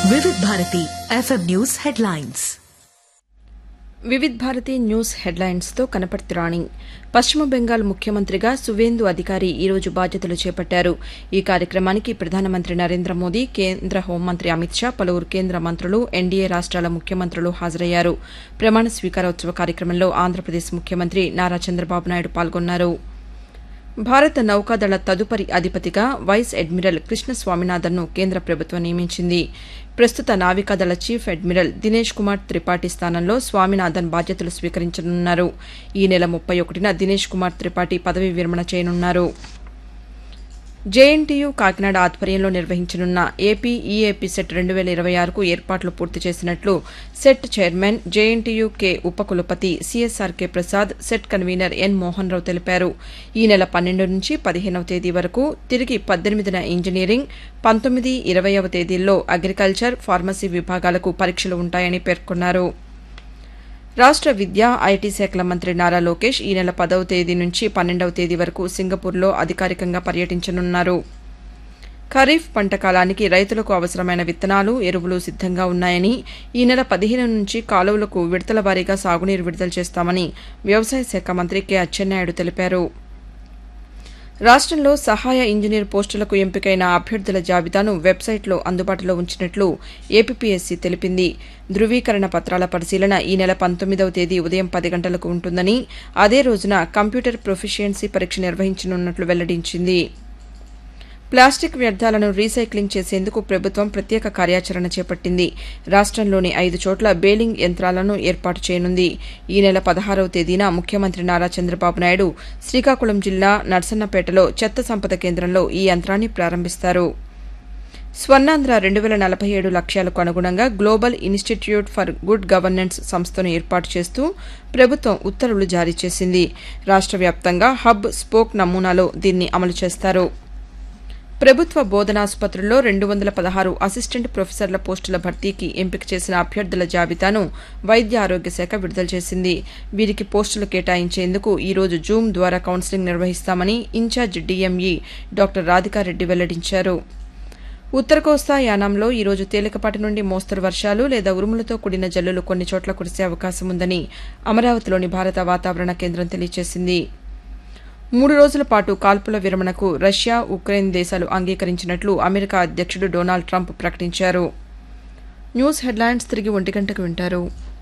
వివిధ Bharati FM news headlines Vividh Bharati news హెడ్లైన్స్తో కనపర్తి రాణి పశ్చిమ బెంగాల్ ముఖ్యమంత్రిగా సువేందు అధికారి ఈరోజు బాధ్యతలు చేపట్టారు ఈ కార్యక్రమానికి ప్రధానమంత్రి నరేంద్ర మోదీ కేంద్ర హోంమంత్రి అమిత్ షా పలువురు కేంద్ర మంత్రులు ఎన్డీఏ రాష్ట్రాల ముఖ్యమంత్రులు హాజరయ్యారు ప్రమాణ స్వీకారోత్సవ కార్యక్రమంలో ఆంధ్రప్రదేశ్ ముఖ్యమంత్రి నారా చంద్రబాబు నాయుడు పాల్గొన్నారు భారత నౌకాదళ తదుపరి అధిపతిగా వైస్ అడ్మిరల్ కృష్ణ స్వామినాథన్ను కేంద్ర ప్రభుత్వం నియమించింది ప్రస్తుత నావికాదళ చీఫ్ అడ్మిరల్ దినేష్ కుమార్ త్రిపాఠి స్థానంలో స్వామినాథన్ బాధ్యతలు స్వీకరించనున్నారు ఈ నెల ముప్పై ఒకటిన దినేష్ కుమార్ త్రిపాఠి పదవీ విరమణ చేయనున్నారు జేఎన్టీయూ కాకినాడ ఆధ్వర్యంలో నిర్వహించనున్న ఏపీ ఈఏపీ సెట్ రెండు వేల ఇరవై ఆరుకు ఏర్పాట్లు పూర్తి చేసినట్లు సెట్ చైర్మన్ జేఎన్టీయూ కే ఉపకులపతి CSRK Prasad SET convener N Mohan Rao తెలిపారు ఈ నెల పన్నెండు నుంచి పదిహేనవ తేదీ వరకు తిరిగి పద్దెనిమిదిన ఇంజనీరింగ్ పంతొమ్మిది ఇరవైవ తేదీల్లో అగ్రికల్చర్ ఫార్మసీ విభాగాలకు పరీక్షలు ఉంటాయని పేర్కొన్నారు రాష్ట్ర విద్యా ఐటీ శాఖల మంత్రి నారా లోకేష్ ఈ నెల పదవ తేదీ నుంచి పన్నెండవ తేదీ వరకు సింగపూర్లో అధికారికంగా పర్యటించనున్నారు ఖరీఫ్ పంట కాలానికి రైతులకు అవసరమైన విత్తనాలు ఎరువులు సిద్దంగా ఉన్నాయని ఈ నెల పదిహేను నుంచి కాలువలకు విడతల వారీగా సాగునీరు విడుదల చేస్తామని వ్యవసాయ శాఖ మంత్రి కె అచ్చెన్నాయుడు తెలిపారు రాష్ట్రంలో సహాయ ఇంజనీర్ పోస్టులకు ఎంపికైన అభ్యర్థుల జాబితాను వెబ్సైట్లో అందుబాటులో ఉంచినట్లు ఏపీఎస్సీ తెలిపింది ధృవీకరణ పత్రాల పరిశీలన ఈ నెల పంతొమ్మిదవ తేదీ ఉదయం పది గంటలకు ఉంటుందని అదే రోజున కంప్యూటర్ ప్రొఫిషియన్సీ పరీక్ష నిర్వహించనున్నట్లు వెల్లడించింది ప్లాస్టిక్ వ్యర్థాలను రీసైక్లింగ్ చేసేందుకు ప్రభుత్వం ప్రత్యేక కార్యాచరణ చేపట్టింది రాష్ట్రంలోని ఐదు చోట్ల బేలింగ్ యంత్రాలను ఏర్పాటు చేయనుంది ఈ నెల పదహారవ తేదీన ముఖ్యమంత్రి నారా చంద్రబాబు నాయుడు శ్రీకాకుళం జిల్లా నర్సన్నపేటలో చెత్త సంపద కేంద్రంలో ఈ యంత్రాన్ని ప్రారంభిస్తారు స్వర్ణాంధ్ర రెండు వేల నలభై ఏడు లక్ష్యాలకు అనుగుణంగా global institute for good governance సంస్థను ఏర్పాటు చేస్తూ ప్రభుత్వం ఉత్తర్వులు జారీ చేసింది రాష్ట్ర వ్యాప్తంగా హబ్ స్పోక్ నమూనాలో దీన్ని అమలు చేస్తారు ప్రభుత్వ బోధనాసుపత్రుల్లో రెండు వందల పదహారు అసిస్టెంట్ ప్రొఫెసర్ల పోస్టుల భర్తీకి ఎంపిక చేసిన అభ్యర్థుల జాబితాను వైద్య ఆరోగ్య శాఖ విడుదల చేసింది వీరికి పోస్టులు కేటాయించేందుకు ఈ రోజు జూమ్ ద్వారా కౌన్సిలింగ్ నిర్వహిస్తామని ఇన్ఛార్జ్ డీఎంఈ డాక్టర్ రాధికారెడ్డి వెల్లడించారు ఉత్తర కోస్తా యానాంలో ఈరోజు తేలికపాటి నుండి మోస్తరు వర్షాలు లేదా ఉరుములతో కూడిన జల్లులు కొన్ని చోట్ల కురిసే అవకాశం ఉందని అమరావతిలోని భారత వాతావరణ కేంద్రం తెలియజేసింది మూడు రోజుల పాటు కాల్పుల విరమణకు రష్యా ఉక్రెయిన్ దేశాలు అంగీకరించినట్లు అమెరికా అధ్యక్షుడు డొనాల్డ్ ట్రంప్ ప్రకటించారు న్యూస్ హెడ్లైన్స్ తిరిగి ఒంటి గంటకు వింటారు